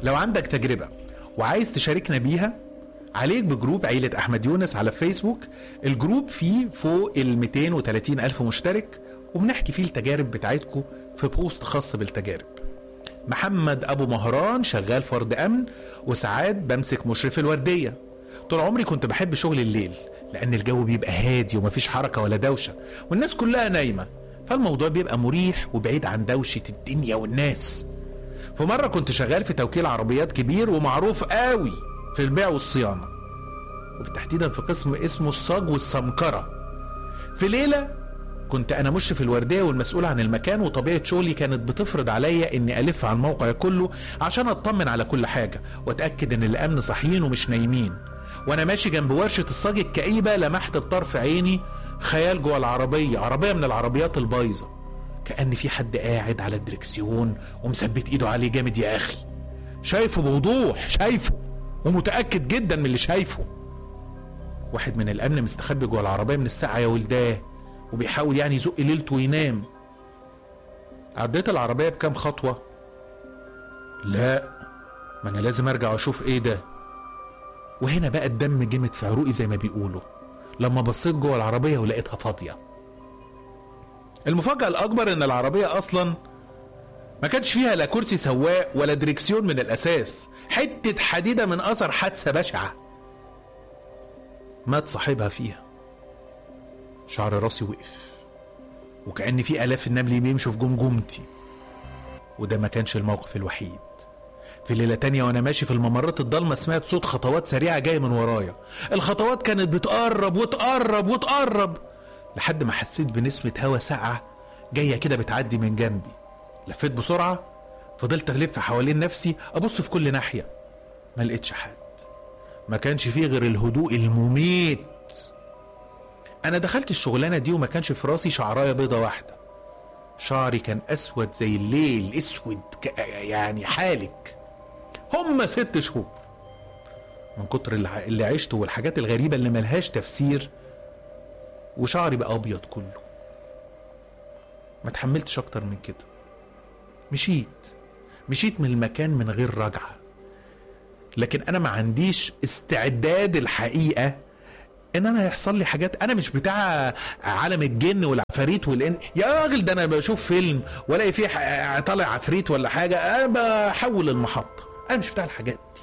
لو عندك تجربة وعايز تشاركنا بيها عليك بجروب عيلة أحمد يونس على فيسبوك الجروب فيه فوق ال 230 ألف مشترك وبنحكي فيه التجارب بتاعتكم في بوست خاص بالتجارب محمد أبو مهران شغال فرد أمن وساعات بمسك مشرف الوردية طول عمري كنت بحب شغل الليل لأن الجو بيبقى هادي ومفيش حركة ولا دوشة والناس كلها نايمة فالموضوع بيبقى مريح وبعيد عن دوشة الدنيا والناس في مرة كنت شغال في توكيل عربيات كبير ومعروف قوي في البيع والصيانة وبالتحديدا في قسم اسمه الصاج والسمكرة في ليلة كنت أنا مشرف الوردية والمسؤول عن المكان وطبيعة شغلي كانت بتفرض عليا إني ألف على الموقع كله عشان أطمن على كل حاجة وأتأكد إن الأمن صاحيين ومش نايمين وأنا ماشي جنب ورشة الصاج الكئيبة لمحت بطرف عيني خيال جوه العربية عربية من العربيات البايظة كأن في حد قاعد على الدركسيون ومثبت ايده عليه جامد يا اخي شايفه بوضوح شايفه ومتأكد جدا من اللي شايفه واحد من الأمن مستخبي جوه العربية من الساعة يا ولداه وبيحاول يعني يزق ليلته وينام عديت العربية بكام خطوة لا ما أنا لازم أرجع وأشوف إيه ده وهنا بقى الدم جمد في عروقي زي ما بيقولوا لما بصيت جوه العربية ولقيتها فاضية المفاجأة الأكبر إن العربية أصلا ما كانش فيها لا كرسي سواق ولا دريكسيون من الأساس حتة حديدة من أثر حادثة بشعة مات صاحبها فيها شعر راسي وقف وكأن في آلاف النمل بيمشوا في جمجمتي وده ما كانش الموقف الوحيد في ليلة تانية وأنا ماشي في الممرات الضلمة سمعت صوت خطوات سريعة جاية من ورايا الخطوات كانت بتقرب وتقرب وتقرب لحد ما حسيت بنسمة هوا ساقعة جاية كده بتعدي من جنبي لفيت بسرعة فضلت ألف حوالين نفسي أبص في كل ناحية ما لقيتش حد ما كانش فيه غير الهدوء المميت أنا دخلت الشغلانة دي وما كانش في راسي شعراية بيضة واحدة شعري كان أسود زي الليل أسود ك- يعني حالك هم ست شهور من كتر اللي ع- اللي عشته والحاجات الغريبة اللي ملهاش تفسير وشعري بقى أبيض كله ما تحملتش أكتر من كده مشيت مشيت من المكان من غير رجعة لكن أنا ما عنديش استعداد الحقيقة ان انا يحصل لي حاجات انا مش بتاع عالم الجن والعفاريت والان يا راجل ده انا بشوف فيلم والاقي فيه ح- طالع عفريت ولا حاجه انا بحول المحطه انا مش بتاع الحاجات